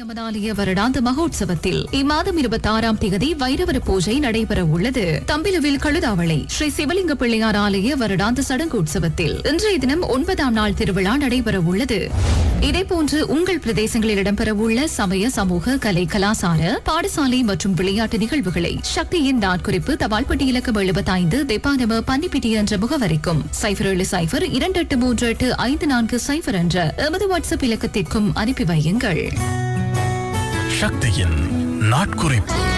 மதாலய வருடாந்த மகோத்சவத்தில் இம்மாதம் இருபத்தி ஆறாம் தேதி வைரவர பூஜை நடைபெற உள்ளது தம்பிலுவில் கழுதாவளை ஸ்ரீ சிவலிங்க பிள்ளையார் ஆலய வருடாந்த சடங்கோற்சவத்தில் இன்றைய தினம் ஒன்பதாம் நாள் திருவிழா நடைபெற உள்ளது இதேபோன்று உங்கள் பிரதேசங்களில் இடம்பெறவுள்ள சமய சமூக கலை கலாசார பாடசாலை மற்றும் விளையாட்டு நிகழ்வுகளை சக்தியின் நாட்குறிப்பு தபால் பெட்டி இலக்கம் எழுபத்தைந்து தெப்பானம பன்னிப்பிட்டி என்ற முகவரிக்கும் சைபர் ஏழு சைபர் இரண்டு எட்டு மூன்று எட்டு ஐந்து நான்கு சைபர் என்ற எமது வாட்ஸ்அப் இலக்கத்திற்கும் அனுப்பி வையுங்கள் சக்தியின் நாட்குறிப்பு